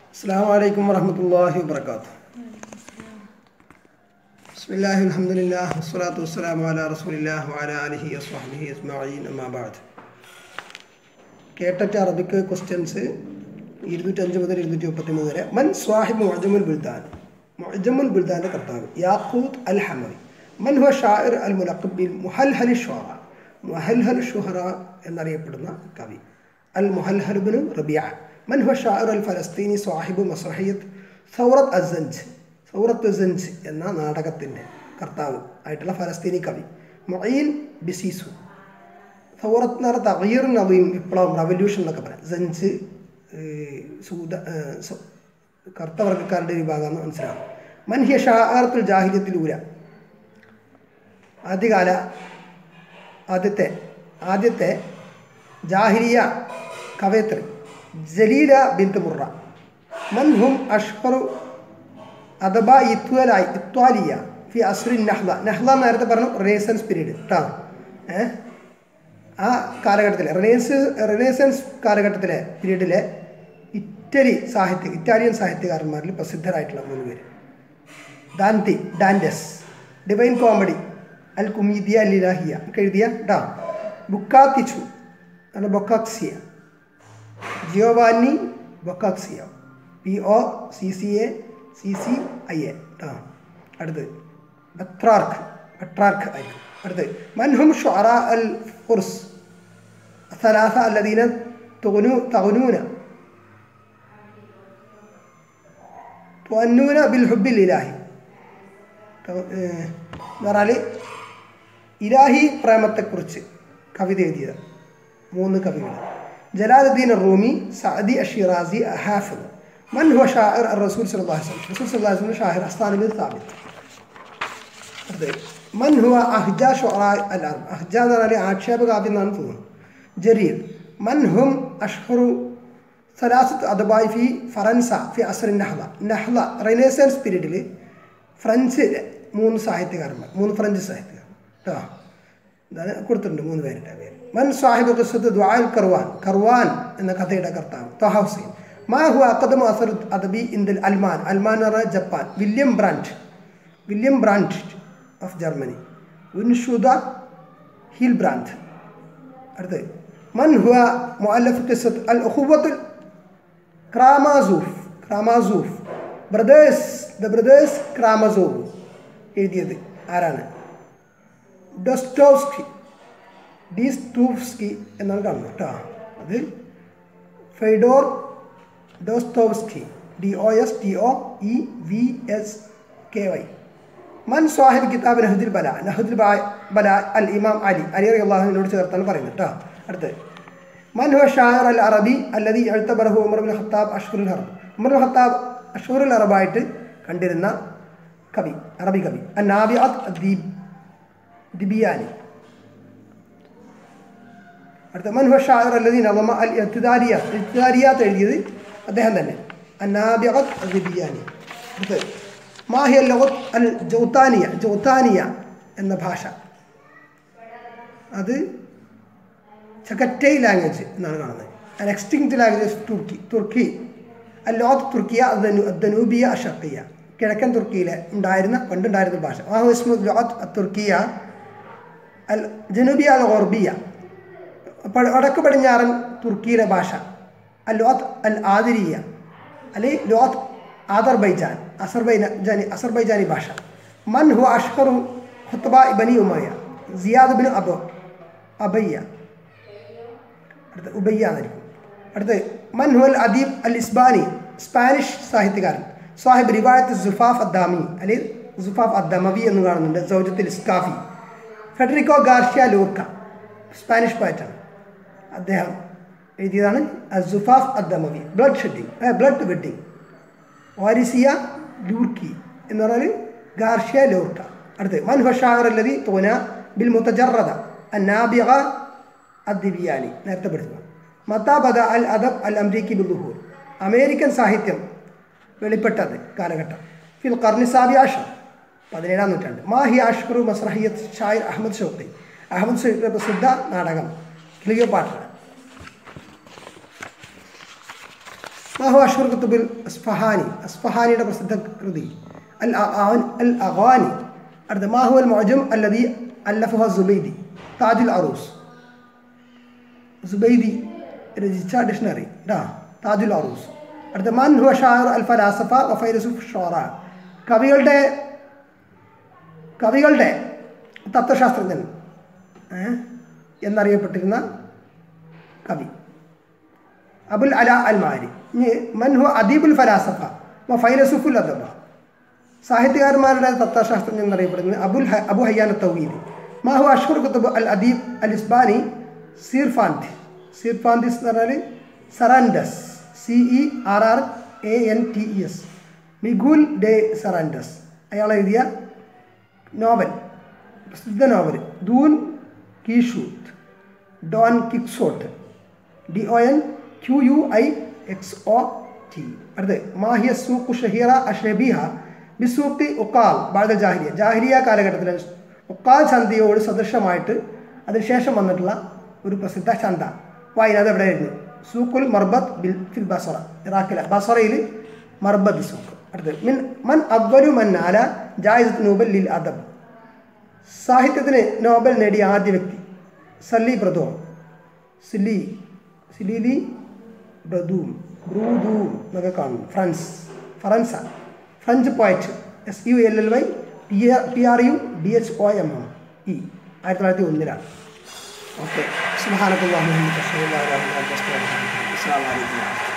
السلام عليكم ورحمة الله وبركاته بسم الله الحمد لله والصلاة والسلام على رسول الله وعلى آله وصحبه أجمعين أما بعد കേട്ടറ്റ അറബിക്ക് questions ഇരുന്നൂറ്റഞ്ച് മുതൽ ഇരുന്നൂറ്റി മുപ്പത്തി മൂന്ന് വരെ മൻ സ്വാഹിബ് മുഅജമുൽ ബുൽദാൻ മുഅജമുൽ ബുൽദാൻ്റെ കർത്താവ് യാക്കൂത്ത് അൽ ഹമവി മൻ ഹുവ ഷാഇർ അൽ മുലഖബ് ബിൽ മുഹൽഹൽ ഷുഹറ മുഹൽഹൽ ഷുഹറ എന്നറിയപ്പെടുന്ന കവി അൽ മുഹൽഹലുബിന് റബിയ മൻ ഹുവ ഷാഇർ അൽ ഫലസ്തീനി സ്വാഹിബ് മസ്രഹിയത്ത് സൗറത്ത് അസഞ്ച് സൗറത്ത് അസഞ്ച് എന്ന നാടകത്തിൻ്റെ കർത്താവ് ആയിട്ടുള്ള ഫലസ്തീനി കവി മൊയ്ൻ ബിസീസു സൗറത്ത് എന്ന് പറഞ്ഞാൽ തകീർ നവീം വിപ്ലവം റവല്യൂഷൻ എന്നൊക്കെ പറയാം സഞ്ച് സൂദ സ- കറുത്ത വർഗ്ഗക്കാരുടെ വിഭാഗമെന്ന് മനസ്സിലാവും മൻഹിയ ഷാർത്തുൽ ജാഹിര്യത്തിലൂര ആദ്യകാല ആദ്യത്തെ ആദ്യത്തെ ജാഹിരിയ കവയത്രി ജലീല ബിന്ത് മുറ മൻഹും അഷ്ഹറു അദബ ഇത്വലായി ഇത്വാലിയ ഫി അസ്രി നഹ്ല നഹ്ല നേരത്തെ പറഞ്ഞു റേസൻസ് പീരീഡ് കേട്ടോ ഏഹ് ആ കാലഘട്ടത്തിലെ റിനേസ് റിനേസൻസ് കാലഘട്ടത്തിലെ പീരീഡിലെ ഇറ്റലി സാഹിത്യ ഇറ്റാലിയൻ സാഹിത്യകാരന്മാരിൽ പ്രസിദ്ധരായിട്ടുള്ള മൂന്ന് പേര് ദാന്തി ഡാൻഡസ് ഡിവൈൻ കോമഡി അൽ കുമീദിയ ലിലാഹിയ ഒക്കെ എഴുതിയ ഡാ ബുക്കാത്തിച്ചു അല്ല Boccaccio Giovanni Boccaccio P O C C A C C I A ആ അടുത്ത് ബത്രാർക്ക് ബട്രാർക്ക് ആയിരിക്കും അടുത്ത് മൻഹും ഷുഅറ അൽ ഫുർസ് ثلاثة الذين تغنو تغنون تغنون بالحب الإلهي എന്ന് പറഞ്ഞാൽ ഇലാഹി പ്രേമത്തെക്കുറിച്ച് കവിത എഴുതിയത് മൂന്ന് കവികൾ ജലാലുദ്ദീൻ റൂമി സഅദി അഷിറാസി ഹാഫിദ് മൻ ഹുവ ഷാഇർ റസൂൽ സല്ലല്ലാഹു അലൈഹി വസല്ലം റസൂൽ സല്ലല്ലാഹു അലൈഹി വസല്ലം ഷാഹിർ അസ്താനി ബിൻ സാബിത്ത് അടുത്തത് മൻ ഹുവ അഹ്ജ ഷുഅറ അൽ അർബ് അഹ്ജ എന്ന് പറഞ്ഞാൽ ആക്ഷേപ കാവ്യം എന്നാണ് തോന്നുന്നത് ജരീർ മൻ ഹും അഷ്ഹറു സലാസത്ത് അദബായ് ഫി ഫറൻസ ഫി അസറിൻ നഹ്ല നഹ്ല റെനേസൻസ് പീരീഡിൽ ഫ്രഞ്ചിലെ മൂന്ന് സാഹിത്യകാരന്മാർ മൂന്ന് ഫ്രഞ്ച് സാഹിത്യകാരൻ കേട്ടോ ഇതാണ് കൊടുത്തിട്ടുണ്ട് മൂന്ന് പേരുടെ പേര് മൻ സാഹിബ് ഖുസ്സത്ത് ദ്വാൽ കർവാൻ കർവാൻ എന്ന കഥയുടെ കർത്താവ് ത്വഹ ഹുസൈൻ മാ ഹു അക്കദമു അസർ അദബി ഇന്ദൽ അൽമാൻ അൽമാൻ എന്ന് പറഞ്ഞാൽ Japan William Brand William Brand of Germany ഉൻഷുദ ഹിൽ ബ്രാൻഡ് അടുത്ത് മൻ ഹുവ മുഅല്ലഫ് ഖിസ്സത്ത് അൽ ഉഖുവത്തുൽ ക്രാമാസൂഫ് ക്രാമാസൂഫ് ബ്രദേഴ്സ് ദ ബ്രദേഴ്സ് ക്രാമസോവ് എഴുതിയത് ആരാണ് ഡൊസ്റ്റോവ്സ്കി ഡിസ്റ്റൂവ്സ്കി എന്നാണ് കാണുന്നത് കേട്ടോ അത് Fyodor Dostoevsky D O S T O E V S K Y മൻ സ്വാഹിബ് കിതാബ് നഹദുൽ ബല നഹദുൽ ബല അൽ ഇമാം അലി അലി അലി അള്ളാഹുവിനോട് ചേർത്താണ് പറയുന്നത് കേട്ടോ അടുത്ത് മൻ ഹുവ ഷായർ അൽ അറബി അല്ലതി എഴുത്തബറഹു ഉമർ ബിൻ ഖത്താബ് അഷ്ഹുൽ ഹറബ് ഉമർ ബിൻ ഖത്താബ് അഷ്ഹുറുൽ അറബായിട്ട് കണ്ടിരുന്ന കവി അറബി കവി അന്നാബിയാത്ത് ദീബ് ദിബിയാനി അടുത്ത മൻ ഹുവ ഷായർ അല്ലതി നവമ അൽ ഇത്തിദാരിയാത്ത് ഇത്തിദാരിയാത്ത് എഴുതിയത് അദ്ദേഹം തന്നെ അന്നാബിയാത്ത് ദിബിയാനി അടുത്ത് മാഹിയ ലോകത്ത് അൽ ജൗത്താനിയ ജൗത്താനിയ എന്ന ഭാഷ അത് ചക്കറ്റൈ ലാംഗ്വേജ് എന്നാണ് കാണുന്നത് അൻ എക്സ്റ്റിങ്ക്റ്റ് ലാംഗ്വേജ് തുർക്കി തുർക്കി അൽ ലോത്ത് തുർക്കിയ ദനൂബിയ അഷക്കിയ കിഴക്കൻ തുർക്കിയിലെ ഉണ്ടായിരുന്ന പണ്ടുണ്ടായിരുന്ന ഭാഷ മാഹുസ്മു ലോത്ത് തുർക്കിയ അൽ ജനൂബിയ അൽ ഓർബിയ പ- വടക്ക് പടിഞ്ഞാറൻ തുർക്കിയിലെ ഭാഷ അൽ ലോത്ത് അൽ ആദിരിയ അല്ലെ ലോത്ത് ആദർബൈജാൻ അസർബൈജാനി അസർബൈജാനി ഭാഷ മൻ ഹു അഷ്ഹറു ഖുത്ബ ഇബനി ഉമയ്യ സിയാദ് ബിൻ അബ അബയ്യ അടുത്ത് ഉബയ്യ എന്നായിരിക്കും അടുത്ത് മൻ ഹു അൽ അദീബ് അൽ ഇസ്ബാനി സ്പാനിഷ് സാഹിത്യകാരൻ സാഹിബ് റിവായത്ത് സുഫാഫ് അദ്ദാമി അല്ലെങ്കിൽ സുഫാഫ് അദ്ദമവി എന്ന് കാണുന്നുണ്ട് സൗജത്തിൽ ഇസ്കാഫി ഫെഡറിക്കോ ഗാർഷ്യ ലൂർക്ക സ്പാനിഷ് പോയറ്റാണ് അദ്ദേഹം എഴുതിയതാണ് സുഫാഫ് അദ്ദമവി ബ്ലഡ് ഷെഡിങ് ബ്ലഡ് വെഡിങ് വാരിസിയ ലൂർക്കി എന്ന് പറഞ്ഞാൽ ഗാർഷ്യ ലൂർക്ക അടുത്ത് മൻ ഹഷാർ അല്ലതി തോന ബിൽ മുത്തജറദ അന്നാബിയ അദ്ദിബിയാനി നേരത്തെ പഠിച്ചത് മത്താബദ അൽ അദബ് അൽ അംരീക്കി ബിൽഹൂർ അമേരിക്കൻ സാഹിത്യം വെളിപ്പെട്ടത് കാലഘട്ടം ഫിൽ കർണിസാബി ആഷർ പതിനേഴാം നൂറ്റാണ്ട് മാഹി ആഷ്ഖറു മസ്രഹിയത്ത് ഷായർ അഹമ്മദ് ഷൗക്കി അഹമ്മദ് ഷൗക്കിയുടെ പ്രസിദ്ധ നാടകം ക്ലിയോപാട്ര മാഹു അഷൂർ കുത്തുബിൽ അസ്ഫഹാനി അസ്ഫഹാനിയുടെ പ്രസിദ്ധ കൃതി അൽ അ- അൽ അഗാനി അടുത്ത മാഹു അൽ മൊജം അല്ലദി അല്ലഫുഹ സുബൈദി താജുൽ അറൂസ് സുബൈദി രചിച്ച ഡിക്ഷണറി ടാ താജുൽ അറൂസ് അടുത്ത മൻ ഹുവ ഷായർ അൽ ഫലാസഫ വഫൈറസുഫ് ഷോറ കവികളുടെ കവികളുടെ തത്വശാസ്ത്രജ്ഞൻ ഏ, എന്നറിയപ്പെട്ടിരുന്ന കവി അബുൽ അല അൽ മാരി ഇനി മൻ ഹുവ അദീബുൽ ഫലാസഫ വ ഫൈലസുഫുൽ അദബ സാഹിത്യകാരന്മാരുടെ തത്വശാസ്ത്രജ്ഞൻ എന്നറിയപ്പെടുന്നത് അബുൽ ഹ- അബു ഹയ്യാൻ തൗഹീദ് മാഹു അഷ്ഹുർ കുത്തുബ് അൽ അദീബ് അൽ ഇസ്ബാനി സീർഫാന്തി സീർഫാന്തിസ് എന്ന് പറഞ്ഞാൽ Cervantes C E R R A N T E S Miguel de Cervantes അയാൾ എഴുതിയ നോവൽ പ്രസിദ്ധ നോവൽ ദൂൻ കീഷൂത്ത് Don Quixote D O N Q U I X O T അടുത്ത് മാഹിയ സൂഖു ഷഹീറ അഷബിഹ ബിസൂഖി ഉക്കാൽ ബാദ ജാഹിരിയ ജാഹിരിയ കാലഘട്ടത്തിൽ ഉക്കാൽ ചന്തയോട് സദൃശമായിട്ട് അതിനുശേഷം വന്നിട്ടുള്ള ഒരു പ്രസിദ്ധ ചന്ത വായന അത് എവിടെയായിരുന്നു സൂഖുൽ മർബത്ത് ബിൽ ഫിൽ ബസറ ഇറാഖിലെ ബസറയിൽ മർബത്ത് സൂഖ് അടുത്ത് മിൻ മൻ അവലു മൻ നാല ജായിസ് നൂബൽ ലിൽ അദബ് സാഹിത്യത്തിന് നോബൽ നേടിയ ആദ്യ വ്യക്തി സല്ലി ബ്രദോം സിലി സിലിലി ബ്രദൂം ബ്രൂദൂം എന്നൊക്കെ കാണുന്നു ഫ്രൻസ് ഫറൻസ French poet S U L L Y P R P R U D H O M M E ആയിരത്തി തൊള്ളായിരത്തി ഒന്നിലാണ് ഓക്കെ സുബാനക്കുള്ള അസ്സാം വലൈക്കും